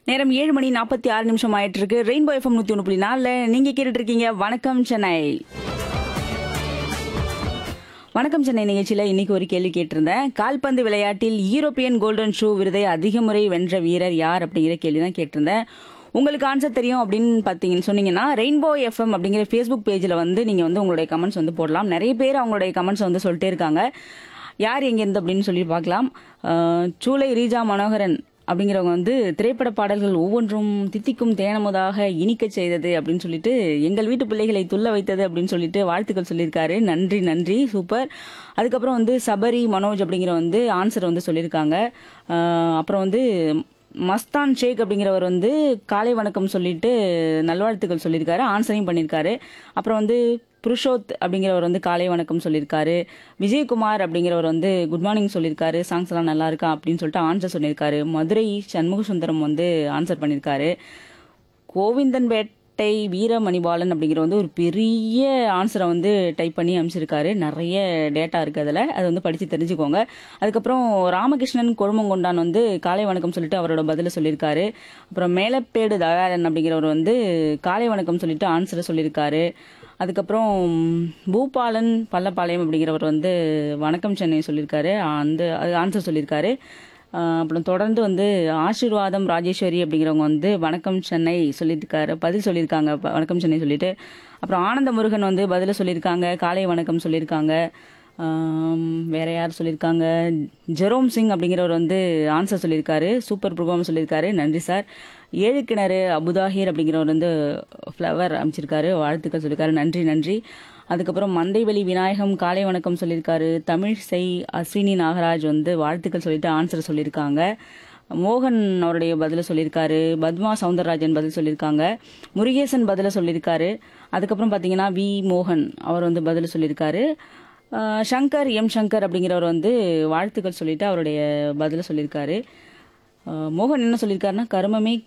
நேரம் ஏழு மணி நாற்பத்தி ஆறு நிமிஷம் ஆயிட்டு இருக்கு ரெயின்போ எஃப்எம் நூத்தி ஒன்று புள்ளி நாலுல நீங்க கேட்டுட்டு இருக்கீங்க வணக்கம் சென்னை வணக்கம் சென்னை நிகழ்ச்சியில இன்னைக்கு ஒரு கேள்வி கேட்டிருந்தேன் கால்பந்து விளையாட்டில் யூரோப்பியன் கோல்டன் ஷூ விருதை அதிக முறை வென்ற வீரர் யார் அப்படிங்கிற கேள்வி தான் கேட்டிருந்தேன் உங்களுக்கு ஆன்சர் தெரியும் அப்படின்னு பார்த்தீங்கன்னு சொன்னீங்கன்னா ரெயின்போ எஃப்எம் அப்படிங்கிற ஃபேஸ்புக் பேஜில் வந்து நீங்கள் வந்து உங்களுடைய கமெண்ட்ஸ் வந்து போடலாம் நிறைய பேர் அவங்களுடைய கமெண்ட்ஸ் வந்து சொல்லிட்டே இருக்காங்க யார் எங்கேருந்து அப்படின்னு சொல்லி பார்க்கலாம் அஹ், சூளை ரீஜா மனோகரன் அப்படிங்கிறவங்க வந்து திரைப்பட பாடல்கள் ஒவ்வொன்றும் தித்திக்கும் தேனமுதாக இனிக்கச் செய்தது அப்படின்னு சொல்லிட்டு எங்கள் வீட்டு பிள்ளைகளை துள்ள வைத்தது அப்படின்னு சொல்லிட்டு வாழ்த்துக்கள் சொல்லியிருக்காரு நன்றி நன்றி சூப்பர் அதுக்கப்புறம் வந்து சபரி மனோஜ் அப்படிங்கிற வந்து ஆன்சர் வந்து சொல்லியிருக்காங்க அஹ் அப்புறம் வந்து மஸ்தான் ஷேக் அப்படிங்கிறவர் வந்து காலை வணக்கம் சொல்லிட்டு நல்வாழ்த்துக்கள் சொல்லியிருக்காரு ஆன்சரையும் பண்ணியிருக்காரு அப்புறம் வந்து புருஷோத் அப்படிங்கிறவர் வந்து காலை வணக்கம் சொல்லியிருக்காரு விஜயகுமார் அப்படிங்கிறவர் வந்து குட் மார்னிங் சொல்லியிருக்காரு சாங்ஸ் எல்லாம் நல்லா இருக்கா அப்படின்னு சொல்லிட்டு ஆன்சர் சொல்லியிருக்காரு மதுரை சண்முக சுந்தரம் வந்து ஆன்சர் பண்ணியிருக்காரு கோவிந்தன்பேட்டை வீரமணிபாலன் அப்படிங்கிற வந்து ஒரு பெரிய ஆன்சரை வந்து டைப் பண்ணி அனுப்பிச்சிருக்காரு நிறைய டேட்டா இருக்குது அதில் அதை வந்து படித்து தெரிஞ்சுக்கோங்க அதுக்கப்புறம் ராமகிருஷ்ணன் கொழுமங்கொண்டான் வந்து காலை வணக்கம் சொல்லிட்டு அவரோட பதிலை சொல்லியிருக்காரு அப்புறம் மேலப்பேடு தயாளன் அப்படிங்கிறவர் வந்து காலை வணக்கம் சொல்லிட்டு ஆன்சரை சொல்லியிருக்காரு அதுக்கப்புறம் பூபாலன் பள்ளப்பாளையம் அப்படிங்கிறவர் வந்து வணக்கம் சென்னை சொல்லியிருக்காரு அந்த அது ஆன்சர் சொல்லியிருக்காரு ஆஹ் அப்புறம் தொடர்ந்து வந்து ஆசீர்வாதம் ராஜேஸ்வரி அப்படிங்கிறவங்க வந்து வணக்கம் சென்னை சொல்லியிருக்காரு பதில் சொல்லியிருக்காங்க ப- வணக்கம் சென்னை சொல்லிட்டு அப்புறம் ஆனந்த முருகன் வந்து பதில சொல்லியிருக்காங்க காலை வணக்கம் சொல்லியிருக்காங்க ஆம், வேற யார் சொல்லியிருக்காங்க ஜெரோம் சிங் அப்படிங்கிறவர் வந்து ஆன்சர் சொல்லியிருக்காரு சூப்பர் ப்ரோக்ராம் சொல்லியிருக்காரு நன்றி சார் ஏழு கிணறு அபுதாஹிர் அப்படிங்கிறவர் வந்து ஃப்ளவர் அமைச்சிருக்காரு வாழ்த்துக்கள் சொல்லியிருக்காரு நன்றி நன்றி அதுக்கப்புறம் மந்தைவெளி விநாயகம் காலை வணக்கம் சொல்லியிருக்காரு தமிழ் செய் அஸ்வினி நாகராஜ் வந்து வாழ்த்துக்கள் சொல்லிட்டு ஆன்சர் சொல்லியிருக்காங்க மோகன் அவருடைய பதில சொல்லியிருக்காரு பத்மா சவுந்தரராஜன் பதில் சொல்லியிருக்காங்க முருகேசன் பதில சொல்லியிருக்காரு அதுக்கப்புறம் பார்த்தீங்கன்னா வி மோகன் அவர் வந்து பதில் சொல்லியிருக்காரு ஆஹ் சங்கர் எம் சங்கர் அப்படிங்கிறவர் வந்து வாழ்த்துக்கள் சொல்லிட்டு அவருடைய பதில சொல்லியிருக்காரு ஆஹ் மோகன் என்ன சொல்லியிருக்காருன்னா கருமமே